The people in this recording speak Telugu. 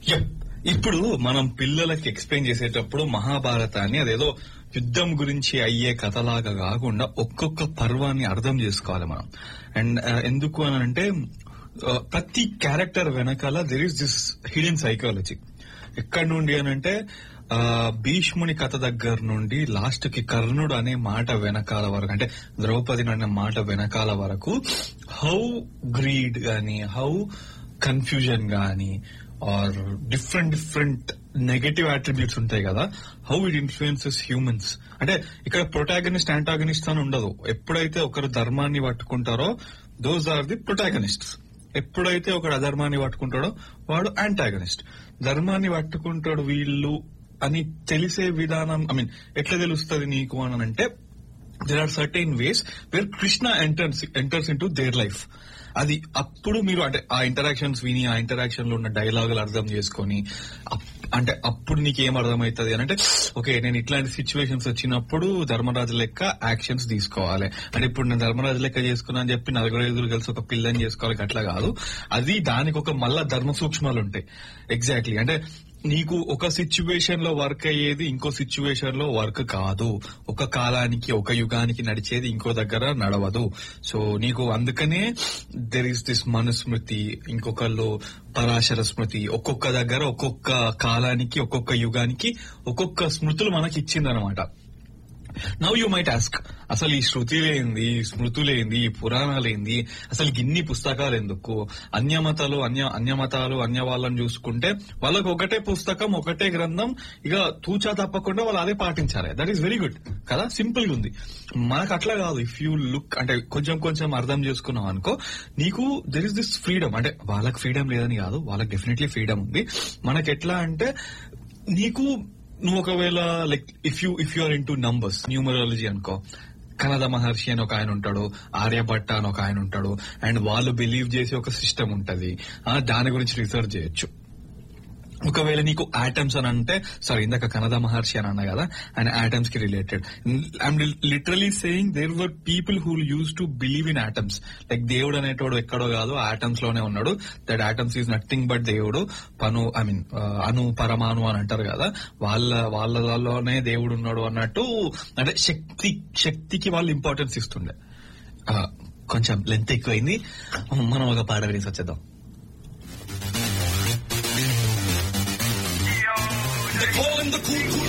యప్. ఇప్పుడు మనం పిల్లలకి ఎక్స్ప్లెయిన్ చేసేటప్పుడు మహాభారతాన్ని అదేదో యుద్ధం గురించి అయ్యే కథలాగా కాకుండా ఒక్కొక్క పర్వాన్ని అర్థం చేసుకోవాలి మనం అండ్ ఎందుకు అని అంటే ఆ, ప్రతి క్యారెక్టర్ వెనకాల there is this hidden psychology ఎక్కడి నుండి అని అంటే ఆ, భీష్ముని కథ దగ్గర నుండి లాస్ట్ కి కర్ణుడు అనే మాట వెనకాల వరకు అంటే ద్రౌపది అనే మాట వెనకాల వరకు హౌ గ్రీడ్ గాని హౌ కన్ఫ్యూజన్ గాని or different different negative attributes ఉంటాయి కదా హౌ ఇట్ ఇన్ఫ్లుయెన్సెస్ హ్యూమన్స్ అంటే ఇక్కడ ప్రొటాగనిస్ట్ యాంటాగనిస్ట్ అని ఉండదు ఎప్పుడైతే ఒకరు ధర్మాన్ని పట్టుకుంటారో దోస్ ఆర్ ది ప్రొటాగనిస్ట్స్ ఎప్పుడైతే ఒకడు అధర్మాన్ని పట్టుకుంటాడో వాడు యాంటాగనిస్ట్ ధర్మాన్ని పట్టుకుంటాడు వీళ్ళు అని తెలిసే విధానం ఐ మీన్ ఎట్లా తెలుస్తుంది నీకు అని అంటే there are certain ways where Krishna enters enters into their life అది అప్పుడు మీరు అంటే ఆ ఇంటరాక్షన్స్ విని ఆ ఇంటరాక్షన్ లో ఉన్న డైలాగులు అర్థం చేసుకొని అప్- అంటే అప్పుడు నీకు ఏం అర్థమవుతుంది అని అంటే ఓకే నేను ఇట్లాంటి సిచ్యువేషన్స్ వచ్చినప్పుడు ధర్మరాజు లెక్క యాక్షన్స్ తీసుకోవాలి అంటే ఇప్పుడు నేను ధర్మరాజు లెక్క చేసుకున్నా అని చెప్పి నలుగురు ఐదుగురు కలిసి ఒక పిల్లని చేసుకోవాలి అట్లా కాదు అది దానికి ఒక మళ్ళా ధర్మ సూక్ష్మాలు ఉంటాయి ఎగ్జాక్ట్లీ అంటే నీకు ఒక సిచ్యువేషన్ లో వర్క్ అయ్యేది ఇంకో సిచ్యువేషన్ లో వర్క్ కాదు ఒక కాలానికి ఒక యుగానికి నడిచేది ఇంకో దగ్గర నడవదు సో నీకు అందుకనే దెర్ ఇస్ దిస్ మనుస్మృతి ఇంకొకళ్ళు పరాశర స్మృతి ఒక్కొక్క దగ్గర ఒక్కొక్క కాలానికి ఒక్కొక్క యుగానికి ఒక్కొక్క స్మృతులు మనకి ఇచ్చిందనమాట నవ్ యూ మైట్ ఆస్క్ అసలు ఈ శృతిలేంది ఈ స్మృతులేంది ఈ పురాణాలేంది అసలు గిన్ని పుస్తకాలు ఎందుకు అన్యమతాలు అన్య అన్యమతాలు అన్య వాళ్ళని చూసుకుంటే వాళ్ళకు ఒకటే పుస్తకం ఒకటే గ్రంథం ఇక తూచా తప్పకుండా వాళ్ళు అదే పాటించాలి దట్ ఈస్ వెరీ గుడ్ కదా సింపుల్ గా ఉంది మనకు అట్లా కాదు ఇఫ్ యూ లుక్ అంటే కొంచెం కొంచెం అర్థం చేసుకున్నాం అనుకో నీకు దెర్ ఇస్ దిస్ ఫ్రీడమ్ అంటే వాళ్ళకి ఫ్రీడమ్ లేదని కాదు వాళ్ళకి డెఫినెట్లీ ఫ్రీడమ్ ఉంది మనకి ఎట్లా అంటే నీకు నువ్వు ఒకవేళ like if you if you are into numbers numerology అనుకో కనద మహర్షి అని ఒక ఆయన ఉంటాడు ఆర్యభట్ట అని ఒక ఆయన ఉంటాడు అండ్ వాళ్ళు బిలీవ్ చేసే ఒక సిస్టమ్ ఉంటది ఆ, దాని గురించి రీసెర్చ్ చేయొచ్చు ఒకవేళ నీకు ఆటమ్స్ అని అంటే సారీ ఇందాక కనద మహర్షి అని అన్నా కదా అండ్ ఆటమ్స్ కి related I'm literally saying there were people who used to believe in atoms like దేవుడు అనేటోడు ఎక్కడో కాదు ఆటమ్స్ లోనే ఉన్నాడు that atoms is nothing but దేవుడు పను ఐ మీన్ అను పరమాణు అని అంటారు కదా వాళ్ళ వాళ్ళలోనే దేవుడు ఉన్నాడు అన్నట్టు అంటే శక్తి శక్తికి వాళ్ళు ఇంపార్టెన్స్ ఇస్తుండే ఆ, కొంచెం లెంత్ ఎక్కువైంది మనం ఒక పాట వినేసి వచ్చేద్దాం The call and the cool, cool